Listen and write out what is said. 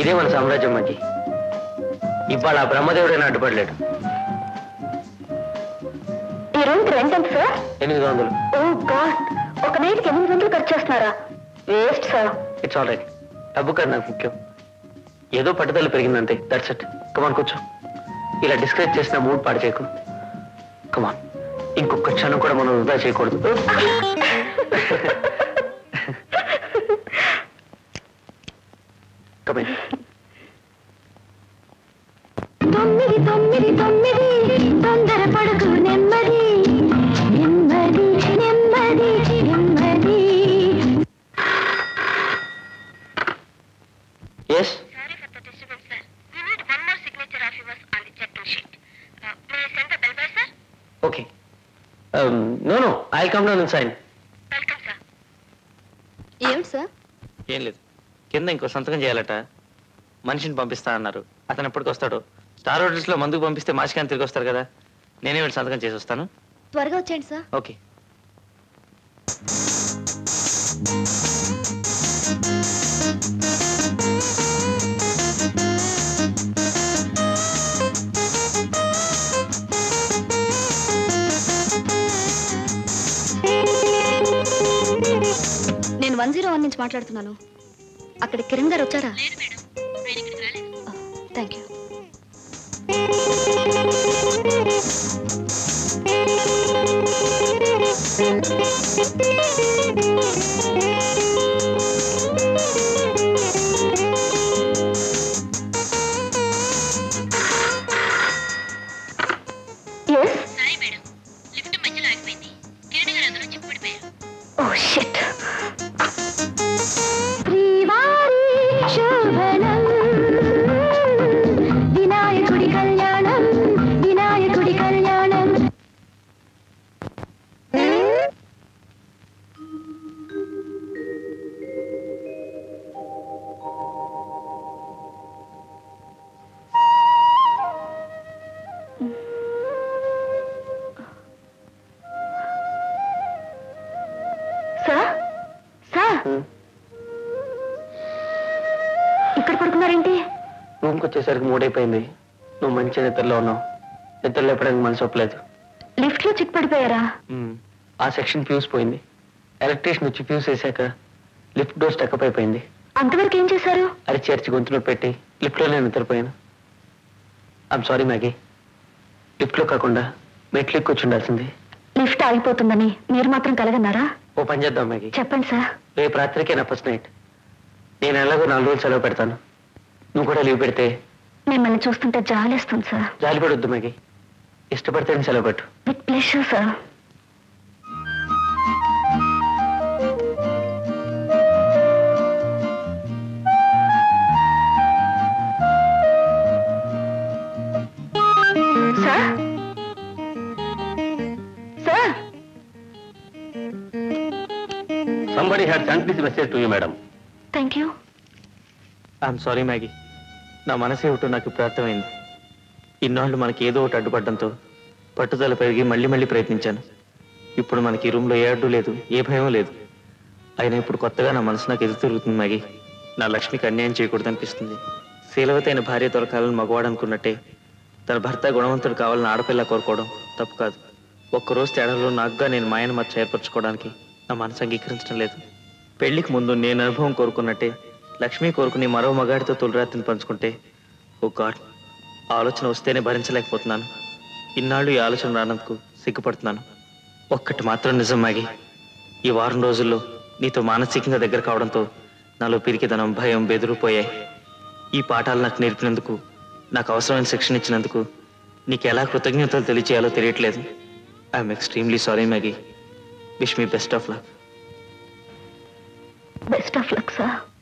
ఇదే మన సామ్రాజ్యం మాకి ఇవాళ ఆ బ్రహ్మదేవుడైనా అడ్డుపడలేడు ఈ రూమ్ రెంట్ ఎంత సార్ ఎనిమిది వందలు ఓ గాడ్ ఒక నైట్కి ఎనిమిది వందలు ఖర్చు చేస్తున్నారా waste sir it's all right డబ్బు కాదు నాకు ముఖ్యం ఏదో పట్టుదల పెరిగిందంతే దట్స్ ఇట్ కమాన్ కూర్చో ఇలా డిస్కరేజ్ చేసిన మూడ్ పాడు చేయకు కమాన్ ఇంకొక క్షణం కూడా మనం వృధా చేయకూడదు కమాన్ తొమ్మిది తొమ్మిది తొమ్మిది తొందర పడుకు నెమ్మది నెమ్మది నెమ్మది నెమ్మది yes Sorry for the disturbance, sir. We need one more signature of yours on the check sheet. Uh, may I send the bill by, sir? Okay no no I come down sign Welcome, sir. ఏమిటి sir ఏం లేదు కింద ఇంకో సంతకం చేయాలట మనిషిని పంపిస్తా అన్నారు అతను ఎప్పటికి వస్తాడు స్టార్ హోటల్స్ లో మందుకు పంపిస్తే మాసికాని తిరిగి వస్తారు కదా నేనే వెళ్ళి సంతకం చేసి వస్తాను త్వరగా వచ్చేయండి సార్ ఓకే నేను వన్ జీరో వన్ నుంచి మాట్లాడుతున్నాను అక్కడ కిరణ్ గారు వచ్చారా thank you Yes? Sorry madam lift మధ్యలో ఆగిపోయింది కిరణ్ గారు అందులో చిక్కుపడిపోయారు Oh, shit. శ్రీవారి శోభనం వినాయకుడి కళ్యాణం వినాయకుడి కళ్యాణం సార్ సార్ ఇక్కడ పడుకున్నారేంటి రూమ్కి వచ్చేసరికి మూడైపోయింది నువ్వు మంచి నిద్రలో ఉన్నావు నిద్ర లేపడానికి మనసు ఒప్పలేదు లిఫ్ట్ లో చిక్ పడిపోయారా మ్మ్. ఆ సెక్షన్ ఫ్యూజ్ పోయింది ఎలక్ట్రీషియన్ వచ్చి ఫ్యూజ్ వేసాక లిఫ్ట్ డోర్ స్టక్అప్ అయిపోయింది అంతవరకు ఏం చేశారు అది చేర్చి గొంతులో పెట్టి లిఫ్ట్లోనే నిద్రపోయాను ఐమ్ సారీ మ్యాగీ లిఫ్ట్లో కాకుండా మెట్లు ఎక్కువ ఉండాల్సింది లిఫ్ట్ ఆగిపోతుందని మీరు మాత్రం కలగన్నారా ఓ పని చేద్దాం మ్యాగీ చెప్పండి సార్ రేపు రాత్రికే నా ఫస్ట్ నైట్ నేను ఎలాగో నాలుగు రోజులు సెలవు పెడతాను నువ్వు కూడా లీవ్ పెడితే మిమ్మల్ని చూస్తుంటే జాలేస్తుంది సార్ జాలి పడొద్దు మ్యాగీ ఇష్టపడితే సెలవు పెట్టు with pleasure sir sir sir Somebody had sent this message to you, madam. Thank you I'm sorry Maggie నా మనసు ఏమిటో నాకు ఇప్పుడు అర్థమైంది ఇన్నాళ్ళు మనకి ఏదో ఒకటి అడ్డుపడడంతో పట్టుదల పెరిగి మళ్ళీ మళ్ళీ ప్రయత్నించాను ఇప్పుడు మనకి ఈ రూమ్లో ఏ అడ్డు లేదు ఏ భయం లేదు అయినా ఇప్పుడు కొత్తగా నా మనసు నాకు ఎదురు తిరుగుతుంది మ్యాగీ నా లక్ష్మికి అన్యాయం చేయకూడదు అనిపిస్తుంది శీలవతైన భార్య దొరకాలని మగవాడు అనుకున్నట్టే తన భర్త గుణవంతుడు కావాలని ఆడపిల్ల కోరుకోవడం తప్పు కాదు ఒక్కరోజు తేడాలో నాకుగా నేను మాయను మచ్చ ఏర్పరచుకోవడానికి నా మనసు అంగీకరించడం లేదు పెళ్లికి ముందు నేను అనుభవం కోరుకున్నట్టే లక్ష్మి కోరుకుని మరో మగాడితో తొలిరాత్రిని పంచుకుంటే ఓ గాడ్ ఆ ఆలోచన వస్తేనే భరించలేకపోతున్నాను ఇన్నాళ్ళు ఈ ఆలోచన రానందుకు సిగ్గుపడుతున్నాను ఒక్కటి మాత్రం నిజం మాగి ఈ వారం రోజుల్లో నీతో మానసికంగా దగ్గర కావడంతో నాలో పిరికిదనం భయం బెదిరిపోయాయి ఈ పాఠాలు నాకు నేర్పినందుకు నాకు అవసరమైన శిక్షణ ఇచ్చినందుకు నీకు ఎలా కృతజ్ఞతలు తెలియచేయాలో తెలియట్లేదు I'm extremely sorry Maggie wish me best of luck best of luck sir